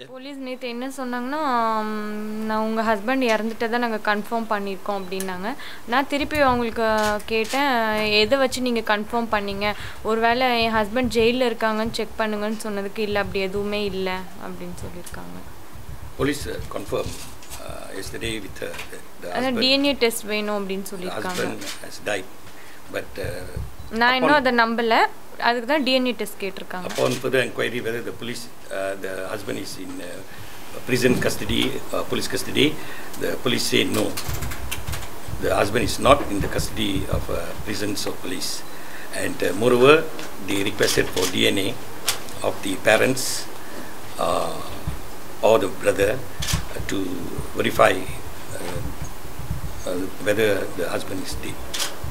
Police நேற்று என்ன சொன்னாங்கன்னா ம், நான் உங்கள் ஹஸ்பண்ட் இறந்துட்டதை நாங்கள் கன்ஃபார்ம் பண்ணியிருக்கோம் அப்படின்னாங்க நான் திருப்பி அவங்களுக்கு கேட்டேன் எதை வச்சு நீங்கள் கன்ஃபார்ம் பண்ணீங்க ஒருவேளை என் ஹஸ்பண்ட் ஜெயிலில் இருக்காங்கன்னு செக் பண்ணுங்கன்னு சொன்னதுக்கு இல்லை அப்படி எதுவுமே இல்லை அப்படின்னு சொல்லியிருக்காங்க Police uh, confirmed uh, yesterday with uh, the, the அதான் husband, டிஎன்ஏ டெஸ்ட் வேணும் அப்படின்னு the சொல்லியிருக்காங்க husband has died. But uh, நான் இன்னும் upon, அதை நம்பலை அதுக்கு தான் டிஎன்ஏ டெஸ்ட் கேட்டிருக்காங்க upon further inquiry whether the police, uh, the husband is in uh, prison custody, uh, police custody, the police say no. The husband is not in the custody of uh, prisons or police. And uh, moreover, they requested for DNA of the parents uh, or the brother uh, to verify uh, uh, whether the husband is dead.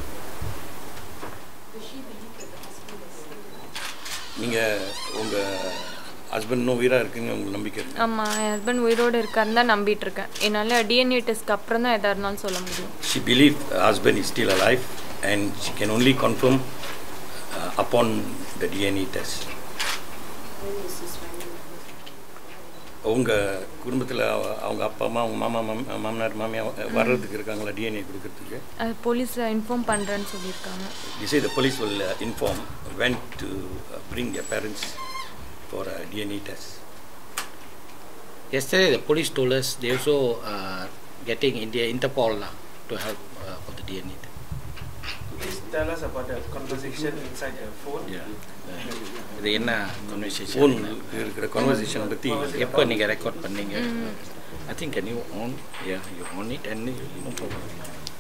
நீங்கள் உங்கள் husband இன்னும் உயிராக இருக்குன்னு உங்களுக்கு நம்பிக்கை இருக்கு ஆமாம் என் husband உயிரோடு இருக்காருன்னு தான் நம்பிட்டு இருக்கேன் என்னால் டிஎன்ஏ டெஸ்ட்க்கு அப்புறம் தான் எதாக இருந்தாலும் சொல்ல முடியும் She believed her husband is still alive and she can only confirm uh, upon the DNA test. உங்க குடும்பத்தில் அவங்க அப்பா அம்மா அவங்க மாமா மாம் மாமனார் மாமியா வர்றதுக்கு இருக்காங்களா டிஎன்ஏ கொடுக்கறதுக்கு அது போலீஸ் இன்ஃபார்ம் பண்ணுறேன்னு சொல்லியிருக்காங்க They say the police will uh, inform when to uh, bring their parents for a DNA test. Yesterday, the police told us they also uh, getting India Interpol lah to help uh, for the DNA. test. Please tell us about the conversation inside the phone. இது என்ன conversation? Phone இருக்கிற conversation பற்றி எப்போ நீங்க record பண்ணீங்க I think can you on ya you on it and no problem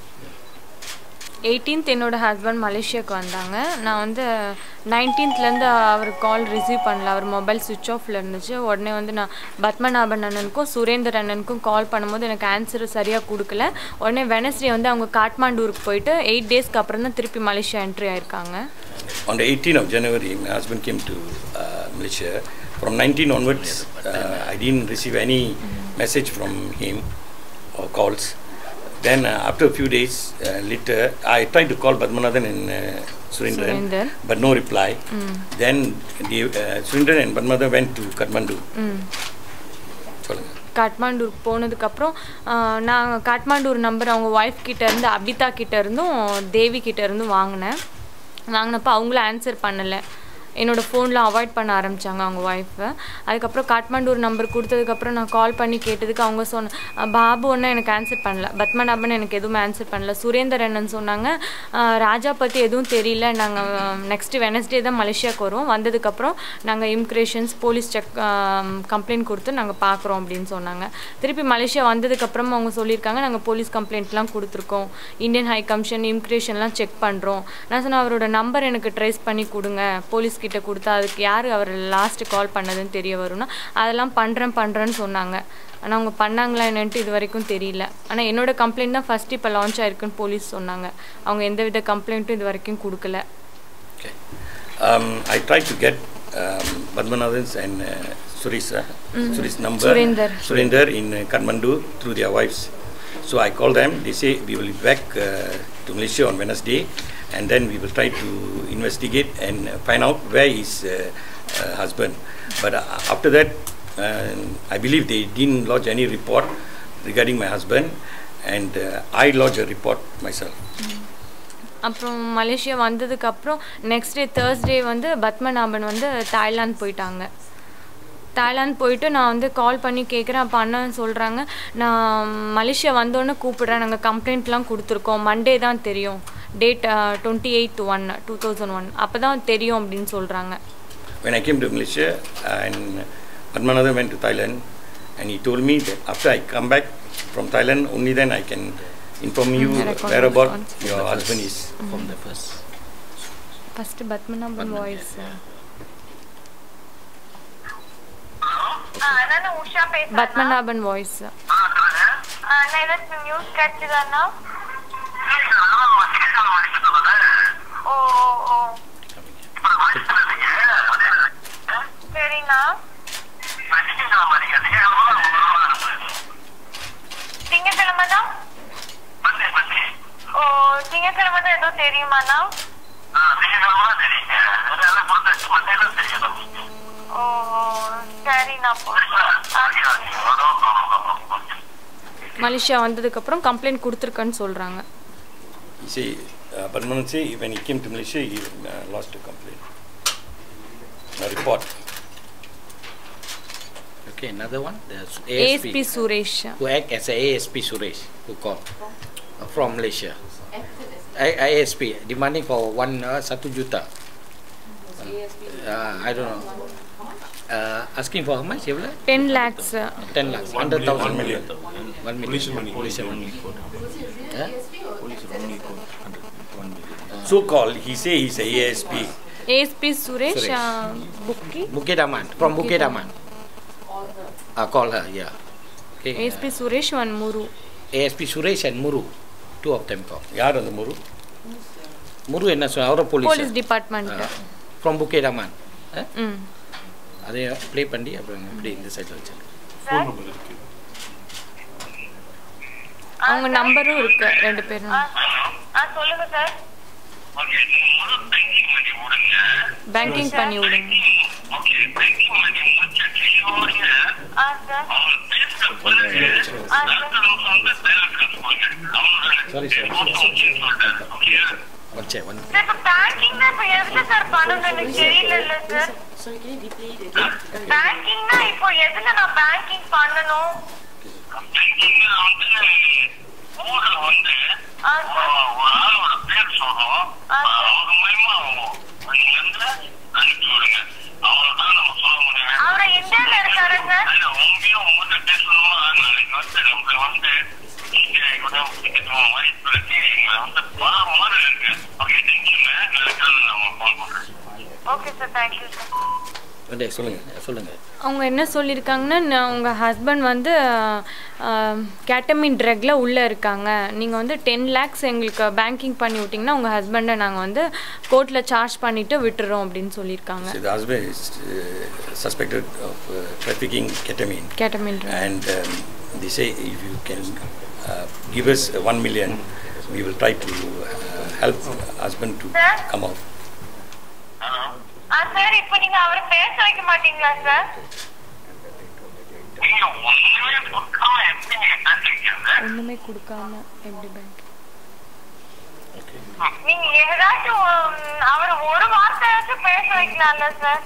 eighteenth என்னோட husband மலேசியாவுக்கு வந்தாங்க நான் வந்து நைன்டீன்த்லேருந்து அவர் கால் ரிசீவ் பண்ணல அவர் மொபைல் சுவிட்ச் ஆஃபில் இருந்துச்சு உடனே வந்து நான் பத்மநாபன் அண்ணனுக்கும் சுரேந்தர் அண்ணனுக்கும் கால் பண்ணும்போது எனக்கு ஆன்சர் சரியாக கொடுக்கல உடனே வெனஸ்டே வந்து அவங்க காட்மாண்டூருக்கு போயிட்டு எயிட் டேஸ்க்கு அப்புறம் தான் திருப்பி மலேசியா என்ட்ரி ஆயிருக்காங்க On the 18th of January, my husband came to uh, Malaysia. From 19 onwards, uh, I didn't receive any message from him or calls. Then, uh, after a few days uh, later, I tried to call Padmanathan and uh, Surendran, Surendar. but no reply. Then, the, uh, Surendran and Padmanathan went to Kathmandu. சொல்லுங்க காட்மாண்டூருக்கு போனதுக்கப்புறம் நான் காட்மாண்டூர் number அவங்க wife கிட்ட இருந்து அபிதா கிட்ட இருந்தும் தேவி கிட்ட இருந்தும் வாங்கினேன் வாங்கினப்போ அவங்களும் ஆன்சர் பண்ணலை என்னோடய ஃபோனில் அவாய்ட் பண்ண ஆரம்பித்தாங்க அவங்க ஒய்ஃபை அதுக்கப்புறம் காட்மாண்டூர் நம்பர் கொடுத்ததுக்கப்புறம் நான் கால் பண்ணி கேட்டதுக்கு அவங்க சொன்ன அஹ் பாபு ஒன்றும் எனக்கு ஆன்சர் பண்ணல பத்மநாபன் எனக்கு எதுவுமே ஆன்சர் பண்ணல சுரேந்தர் என்னன்னு சொன்னாங்க அஹ் ராஜா பற்றி எதுவும் தெரியல நாங்கள் நெக்ஸ்ட் வெனஸ்டே தான் மலேசியாவுக்கு வருவோம் வந்ததுக்கப்புறம் நாங்கள் இமிக்ரேஷன்ஸ் போலீஸ் செக் கம்ப்ளைண்ட் கொடுத்து நாங்கள் பார்க்குறோம் அப்படின்னு சொன்னாங்க திருப்பி மலேசியா வந்ததுக்கப்புறம் அவங்க சொல்லியிருக்காங்க நாங்கள் போலீஸ் கம்ப்ளைண்ட்லாம் கொடுத்துருக்கோம் இந்தியன் ஹை கமிஷன் இமிக்ரேஷன்லாம் செக் பண்ணுறோம் நான் சொன்னேன் அவரோட நம்பர் எனக்கு ட்ரேஸ் பண்ணி கொடுங்க போலீஸ் கிட்ட கொடுத்தா அதுக்கு யார் அவர் லாஸ்ட்டு கால் பண்ணதுன்னு தெரிய வரும்னா அதெல்லாம் பண்ணுறேன் பண்ணுறேன்னு சொன்னாங்க ஆனால் அவங்க பண்ணாங்களா என்னன்ட்டு இது வரைக்கும் தெரியல ஆனால் என்னோட கம்ப்ளைண்ட் தான் ஃபஸ்ட்டு இப்போ லான்ச் ஆயிருக்குன்னு போலீஸ் சொன்னாங்க அவங்க எந்தவித கம்ப்ளைண்ட்டும் இது வரைக்கும் கொடுக்கல Okay. Um, I tried to get um, Padmanathan's and uh, Suresh, uh, Suresh's number, Surinder. Surinder in uh, Kathmandu through their wives. So I called them. They say we will be back uh, to Malaysia on Wednesday, and then we will try to investigate and uh, find out where is uh, uh, husband. But uh, after that, uh, I believe they didn't lodge any report regarding my husband, and uh, I lodged a report myself. அப்புறம் Malaysia வந்ததுக்கப்புறம் next day Thursday வந்து பத்மநாபன் வந்து Thailand போயிட்டாங்க Thailand போயிட்டு நான் வந்து கால் பண்ணி கேட்குறேன் அப்போ அண்ணன் சொல்கிறாங்க நான் மலேசியா வந்தோடனே கூப்பிடுறேன் நாங்கள் கம்ப்ளைண்ட்லாம் கொடுத்துருக்கோம் மண்டே தான் தெரியும் date twenty eight one two thousand one அப்போ தான் தெரியும் அப்படின்னு சொல்கிறாங்க when I came to Malaysia and Padmanathan went to Thailand and he told me that after I come back from Thailand only then I can inform you record where about response. your husband is. from the first first Padmanabhan voice நான் உஷா பேசுறேன் Padmanabhan voice நான் ஏதாச்சும் news கிடைச்சதாண்ணா ஓ ஓ, ஓ சரிண்ணா திங்கக்கிழமை தான் ஓ திங்கக்கிழமை தான் ஏதோ தெரியுமாண்ணா ஓ ஓ, சரிண்ணா நான் போறேன் மலேசியா வந்ததுக்கப்புறம் கம்ப்ளைண்ட் கொடுத்துருக்கேன்னு சொல்கிறாங்க He say, uh, Padmanan say when he came to Malaysia, he uh, lost a complaint. A report. Okay, another one. There's ASP ASP, Suresh who act as a ASP Suresh, who called uh, from Malaysia. I, ISP demanding for one uh, satu juta. Uh, I don't know. Uh, asking for how much? Eவ்வளவு? Ten lakhs 10 lakhs, 100,000 One million. 1 million. Police money. Police money. Huh? Police only code hundred one million. So called, he say he's a ASP. ASP Suresh Suresh. Bukit Bukit Aman, from Bukit Aman. Uh, call her, yeah. Okay. ASP Suresh one Muru uh, ASP Suresh and Muru, two of them call. யார் அந்த முரு Muru என்ன சொன்ன அவர police police department from Bukit Aman ம் அதை play பண்ணி அப்புறம் இப்படி இந்த சைடில் வச்சு Phone number இருக்கு. அவங்க நம்பரும் இருக்கு ரெண்டு பேரும் ஆ சொல்லுங்க சார் பேங்கிங் பண்ணி விடுங்க ஆ சார் ஆ சார் சாரி சார் வச்சே ஒன் சார் இப்போ பேங்கிங்னா இப்போ எதுல சார் பண்ணணும் எனக்கு தெரியல சார் பேங்கிங்னா இப்போ எதுல நான் பேங்கிங் பண்ணணும் ஆ சார் ஆ சார் அவரை இந்தியால இருக்காரு sir okay sir thank you sir சொல்லுங்க சொல்லுங்க அவங்க என்ன சொல்லியிருக்காங்கன்னா நான் உங்கள் ஹஸ்பண்ட் வந்து கேட்டமின் ட்ரக்ல உள்ளே இருக்காங்க நீங்கள் வந்து டென் லேக்ஸ் எங்களுக்கு பேங்கிங் பண்ணி விட்டிங்கன்னா உங்கள் ஹஸ்பண்டை நாங்கள் வந்து கோர்ட்டில் சார்ஜ் பண்ணிவிட்டு விட்டுறோம் அப்படின்னு சொல்லியிருக்காங்க So the husband is uh, suspected of uh, trafficking ketamine. Ketamine drug And um, they say if you can uh, give us uh, one million, we will try to uh, help husband to come out. ஆ sir இப்போ நீங்க அவரை பேச வைக்க மாட்டீங்களா sir ஒன்றுமே கொடுக்காம எப்படி பேங்க் நீங்க ஏதாச்சும் உம், அவர் ஒரு வார்த்தையாச்சும் பேச வைக்கலாம்ல சார்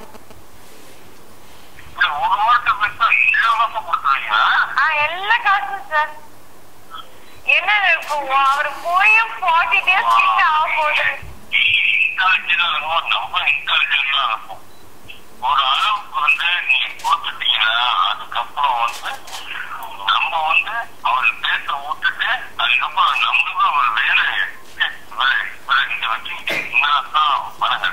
ஆ எல்லா காசும் சார் என்ன இப்போ அவர் போயும் ஃபார்ட்டி டேஸ் கிட்ட ஆக போகுது ஒரு அளவுக்கு வந்து நீங்க கொடுத்துட்டீங்கன்னா அதுக்கப்புறம் வந்து நம்ம வந்து அவர் பேச விட்டுட்டு அதுக்கப்புறம் நம்மளுக்கு ஒரு வேலை இவரை இவரை நீங்க வச்சுக்கிட்டீங்கன்னா தான் வரங்க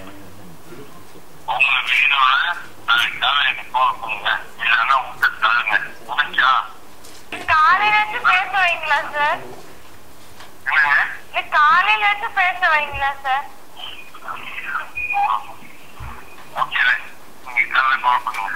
உங்க வீடோட நாளைக்கு காலை எனக்கு கால் பண்ணுங்க இல்லைன்னா விட்டு தருங்க முடிஞ்சா காலையிலாச்சும் பேச வைங்களா சார் என்னங்க இல்ல காலையிலாச்சும் பேச வைங்களா சார் ஓகே நீங்க காலை கால் பண்ணுங்க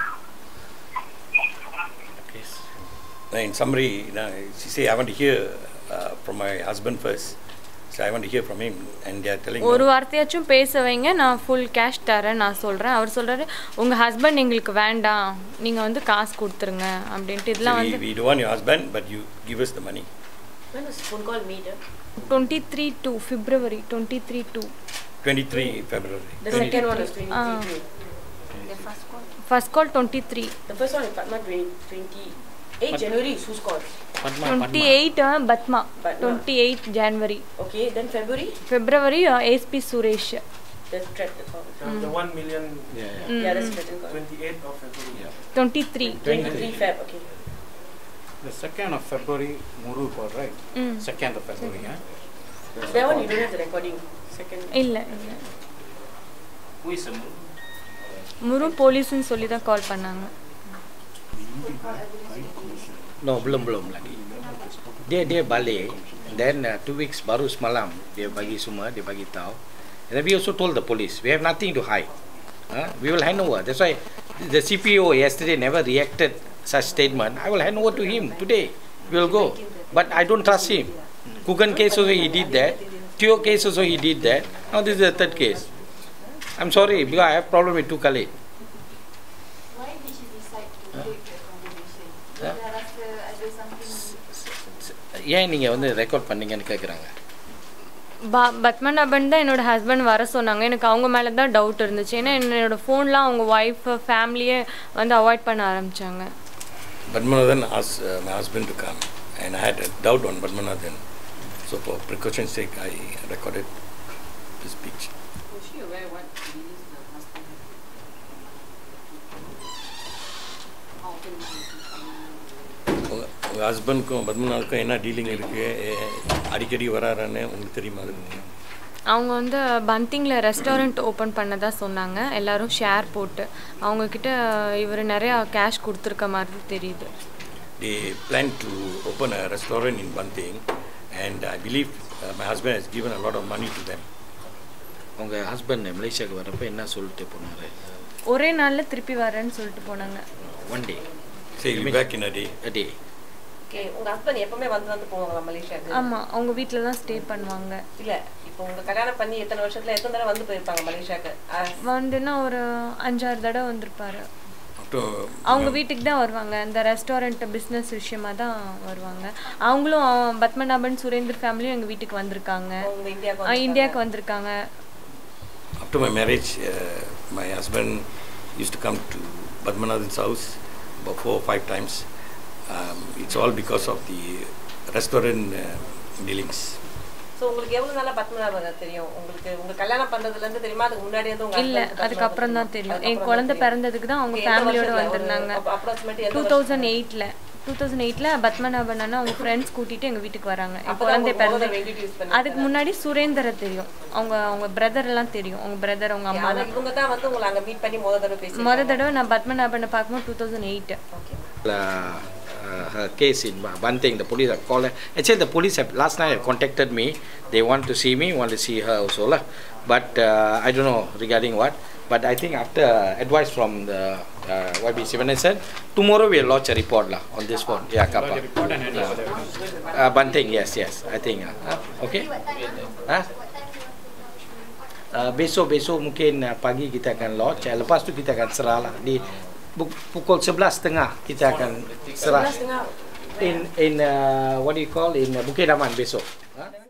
In summary, you know, she say I want to hear uh, from my husband first. So I want to hear from him, and they are telling. ஒரு no. வார்த்தையாச்சும் பேச வைங்க நான் ஃபுல் கேஷ் தரேன் நான் சொல்கிறேன் அவர் சொல்கிறாரு உங்கள் ஹஸ்பண்ட் எங்களுக்கு வேண்டாம் நீங்கள் வந்து காசு கொடுத்துருங்க அப்படின்ட்டு So இதெல்லாம் we, வந்து we don't want your husband, but you give us the money. When was the phone call made? uh? Twenty three two February twenty three two 23 February. The second one was 23. Ah. June. The first call? First call twenty three The first one is Padma 20, 28 January is whose call? Padma twenty Padma eight Padma Batma. Twenty eight January Okay, then February, February SP Suresh the threat the call. The, the 1 million Yeah, yeah. Yeah, that's threatened call. 28th of February. Twenty three 23 Feb, okay. The second of February, Muru called, right? ம் Second of February, huh? That one you don't have the recording. Second. இல்லை இல்லை Who is a Muru? முரு போலீஸ்னு சொல்லி தான் கால் பண்ணாங்க No, belum belum lagi. Dia dia balik. Then uh, two weeks baru semalam dia bagi semua, dia bagi tahu. And then we also told the police, we have nothing to hide. Huh? We will hand over. That's why the CPO yesterday never reacted such statement. I will hand over to him today. We will go. But I don't trust him. Kugan case also he did that. Tio case also he did that. Now this is the third case. I'm sorry because I have problem with Tukale. Why did she decide to ஏன் நீங்கள் வந்து record பண்ணீங்கன்னு கேட்குறாங்க பா பத்மநாபன் தான் என்னோட husband வர சொன்னாங்க எனக்கு அவங்க மேலே தான் டவுட் இருந்துச்சு ஏன்னா என்னோட ஃபோன்லாம் அவங்க ஒய்ஃப் ஃபேமிலியே வந்து அவாய்ட் பண்ண ஆரம்பிச்சாங்க Padmanathan asked uh, my husband to come, and I had a doubt on Padmanathan. So for precaution's sake, I recorded the speech. Was she aware what released the husband? How often was he coming? உங்க உங்கள் ஹஸ்பண்டுக்கும் பத்மநாதுக்கும் என்ன dealing இருக்குது அடிக்கடி வராரான்னு உங்களுக்கு தெரியுமா அது அவங்க வந்து பந்திங்கில் ரெஸ்டாரண்ட் ஓப்பன் பண்ணதா சொன்னாங்க எல்லாரும் ஷேர் போட்டு அவங்கக்கிட்ட இவர் நிறையா கேஷ் கொடுத்துருக்க மாதிரி தெரியுது They plan to open a restaurant in Banting, and I believe uh, my husband has given a lot of money to them. உங்கள் ஹஸ்பண்ட் மலேசியாவுக்கு வரப்போ என்ன சொல்லிட்டு போனார் ஒரே நாளில் திருப்பி வரேன்னு சொல்லிட்டு போனாங்க one day Say he'll be back in a day. Day okay உங்க ஹஸ்பண்ட் எப்பவுமே வந்து வந்து போவாங்களா மலேசியாவுக்கு ஆமாம் அவங்க வீட்டில் தான் ஸ்டே பண்ணுவாங்க இல்ல இப்போ உங்க கல்யாணம் பண்ணி எத்தனை வருஷத்துல எத்தனை தடவை வந்து போயிருப்பாங்க மலேசியாவுக்கு அஹ், வந்துன்னா ஒரு அஞ்சாறு தடவை வந்திருப்பாரு After, அவங்க வீட்டுக்கு தான் வருவாங்க இந்த ரெஸ்டாரண்ட் பிஸ்னஸ் விஷயமா தான் வருவாங்க அவங்களும் அவ- பத்மநாபன் சுரேந்தர் ஃபேமிலியும் எங்கள் வீட்டுக்கு வந்திருக்காங்க உங்க இந்தியாவுக்கு ஆ, இந்தியாவுக்கு வந்திருக்காங்க after my marriage, uh, my husband used to come to Padmanathan's house about four or five times. Um, it's all because of the restaurant uh, dealings. So உங்களுக்கு எவ்வளவு நாளா பத்மநாபன் தெரியும் உங்களுக்கு உங்க கல்யாணம் பண்றதுல இருந்து தெரியுமா அதுக்கு முன்னாடி இருந்து உங்க இல்ல அதுக்கப்புறம் தான் தெரியும் என் குழந்தை பிறந்ததுக்கு தான் அவங்க ஃபேமிலியோட வந்திருந்தாங்க அப்ராக்சிமேட் டூ தௌசண்ட் எயிட்ல டூ தௌசண்ட் எயிட்ல பத்மநாபன் அண்ணா அவங்க ஃப்ரெண்ட்ஸ் கூட்டிட்டு எங்க வீட்டுக்கு வராங்க என் குழந்தை பிறந்த அதுக்கு முன்னாடி சுரேந்தரை தெரியும் அவங்க அவங்க பிரதர் எல்லாம் தெரியும் அவங்க பிரதர் அவங்க அம்மா அது இவங்க தான் வந்து உங்களை அங்க மீட் பண்ணி முத தடவை பேசி முத தடவை நான் பத்மநாபனை பார்க்கும்போது two thousand eight uh, uh, her case in Ba- Banting, the police have called her. Actually, the police have last night have contacted me. They want to see me, want to see her also lah. But uh, I don't know regarding what. But I think after advice from the uh, YB Sivanan said, tomorrow we'll launch a report lah on this one. Yeah, Kappa. Uh, Banting, yes, yes. I think. Uh, huh? okay. Huh? Uh, besok-besok mungkin uh, pagi kita akan launch. Uh, lepas tu kita akan serah lah. Di bu- pukul 11.30 kita akan serah in in uh, what do you call in uh, Bukit Aman besok. Ha?